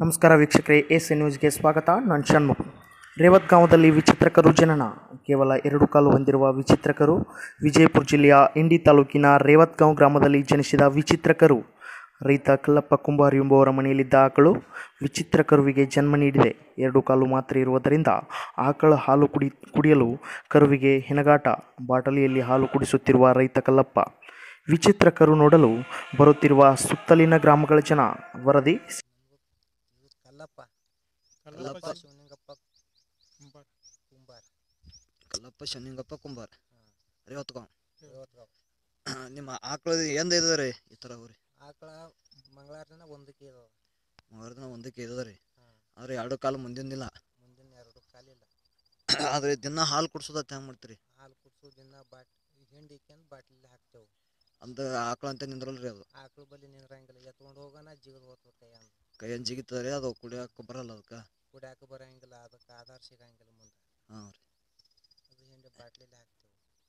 ನಮಸ್ಕಾರ ವೀಕ್ಷಕರೇ ಎಸ್ ನ್ಯೂಸ್ಗೆ ಸ್ವಾಗತ ನಾನು ಷಣ್ಮುಖ್ ರೇವತ್ಗಾಂವದಲ್ಲಿ ವಿಚಿತ್ರಕರು ಜನನ ಕೇವಲ ಎರಡು ಕಾಲು ಹೊಂದಿರುವ ವಿಚಿತ್ರಕರು ವಿಜಯಪುರ ಜಿಲ್ಲೆಯ ಇಂಡಿ ತಾಲೂಕಿನ ರೇವತ್ಗಾಂವ್ ಗ್ರಾಮದಲ್ಲಿ ಜನಿಸಿದ ವಿಚಿತ್ರಕರು ರೈತ ಕಲ್ಲಪ್ಪ ಕುಂಬಾರ್ ಎಂಬುವರ ಮನೆಯಲ್ಲಿದ್ದ ಆಕಳು ವಿಚಿತ್ರ ಕರುವಿಗೆ ಜನ್ಮ ನೀಡಿದೆ ಎರಡು ಕಾಲು ಮಾತ್ರ ಇರುವುದರಿಂದ ಆಕಳ ಹಾಲು ಕುಡಿ ಕುಡಿಯಲು ಕರುವಿಗೆ ಹೆಣಗಾಟ ಬಾಟಲಿಯಲ್ಲಿ ಹಾಲು ಕುಡಿಸುತ್ತಿರುವ ರೈತ ಕಲ್ಲಪ್ಪ ವಿಚಿತ್ರ ಕರು ನೋಡಲು ಬರುತ್ತಿರುವ ಸುತ್ತಲಿನ ಗ್ರಾಮಗಳ ಜನ ವರದಿ ಕಲ್ಲಪ್ಪ ಕಲ್ಲಪ್ಪ ಕಲ್ಲಪ್ಪ ಶಿವಲಿಂಗಪ್ಪ ಕುಂಬಾರ್. ಕುಂಬಾರ್ ಕಲ್ಲಪ್ಪ ಶನಿಂಗಪ್ಪ ಕುಂಬಾರ ರೇವತ್ಗಾಂವ್ ಇವತ್ತು ನಿಮ್ಮ ಆಕಳ ಎಂದ ಇದ್ದರಿ ಈ ಥರ ಅವ್ರಿ ಆಕಳ ಮಂಗಳವಾರ ದಿನ ಒಂದಕ್ಕೆ ಇದಾವ ಮೂವರ್ ಒಂದಕ್ಕೆ ಇದ್ದರಿ ಹಾಂ ಆದ್ರೆ ಎರಡು ಕಾಲು ಮುಂದಿನಿಲ್ಲ ಮುಂದಿನ ಎರಡು ಕಾಲಿಲ್ಲ ಆದ್ರೆ ದಿನ ಹಾಲು ಕುಡ್ಸೋದತ್ತ ಹೆಂಗೆ ಮಾಡ್ತೀರಿ ಹಾಲು ಕುಡ್ಸು ದಿನ ಬಾಟ್ ಹಿಂಡಿ ಇಕ್ಯಂದು ಬಾಟ್ಲಿ ಹಾಕ್ತೇವೆ ಅಂತ ಆಕಳ ಅಂತ ನಿಂದ್ರಲ್ರಿ ಅದು ಆಕಳ ಬಲ್ಲಿ ನಿಂದ್ರಂಗಿಲ್ಲ ಎತ್ಕೊಂಡು ಹೋಗೋಣ ಜಿಗದ್ ಹೋಗ್ತದೆ ಕೈ ಅಂದ ಕೈಯನ್ನು ಜಿಗಿತದ್ರಿ ಅದು ಕುಡಿಯೋಕೆ ಬರಲ್ಲ ಅದಕ್ಕೆ ಕುಡಿಯಾಕ ಬರಂಗಿಲ್ಲ ಅದಕ್ಕೆ ಆಧಾರ ಸಿಗಂಗಿಲ್ಲ ಮುಂದೆ ಹಾಂ ರೀ ಅದು ಹಿಂಡಿ ಬಾಟ್ಲಿಲಿ ಹಾಕ್ತೇವೆ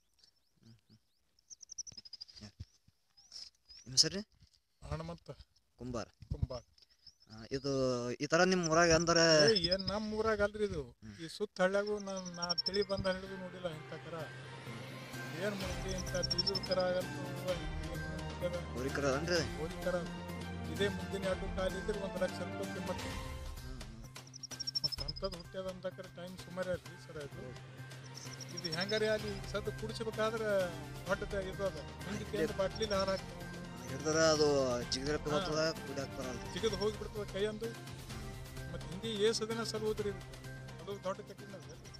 ನಿಮ್ಮ ಸರಿ ಹನುಮಂತ ಕುಂಬಾರ ಕುಂಬಾರ್ ಆ, ಇದು ಈ ಥರ ನಿಮ್ಮ ಊರಾಗ ಅಂದ್ರೆ ಏ, ಏನ್ ನಮ್ಮ ಊರಾಗ ಅಲ್ರಿ ಇದು ಹ್ಮ್. ಈ ಸುತ್ತ ಹಳ್ಳ್ಯಾಗು ನಾನು ನಾ ತಿಳಿ ಬಂದ ಹಿಡಿದು ನೋಡಿಲ್ಲ ಇಂಥ ಕರ ಏನ್ ಮಾಡ್ತಿ ಇಂಥ ಬೀಜದ ಕರ ಆಗಲ್ತು ಊರಿಕರ ಅನ್ರಿ ಹೋಗಿ ಕರ ಇದೇ ಮುಂದಿನ ಎರಡು ಕಾಲು ಇದ್ರೆ ಒಂದು ಲಕ್ಷ ರೂಪಾಯಿ ಕಿಮ್ಮತ್ತು ಮತ್ತು ಅಂಥದ್ದು ಹುಟ್ಟ್ಯದ ಅಂತಕ್ರೆ ಟೈಮ್ ಸುಮಾರು ಅಲ್ರಿ ಸರ್ ಇದು ಇದು ಹೆಂಗಾರಿ ಅಲ್ಲಿ ಸದ್ದು ಕುಡಿಸ್ಬೇಕಾದ್ರೆ ಹೊಟ್ಟೆ ಇದು ಅದ ಹಿಂದಕ್ಕೆ ಬಾಟ್ಲಿಲಿ ಹಾರ ಹಾಕ್ತೀವಿ ಹಿಡ್ದಾರ ಅದು ಜಿಗಿದ್ರಕ್ಕೆ ಬರ್ತದ ಕುಡಿಯೋಕೆ ಬರಲ್ಲ ಜಿಗದು ಹೋಗಿ ಬಿಡ್ತದೆ ಕೈ ಅಂದು ಮತ್ತು ಹಿಂದಿ ಏಸು ದಿನ ಸಲುವುದ್ರಿ ಇದು. ಅದು ದೊಡ್ಡ ಕಠಿಣ ಅದ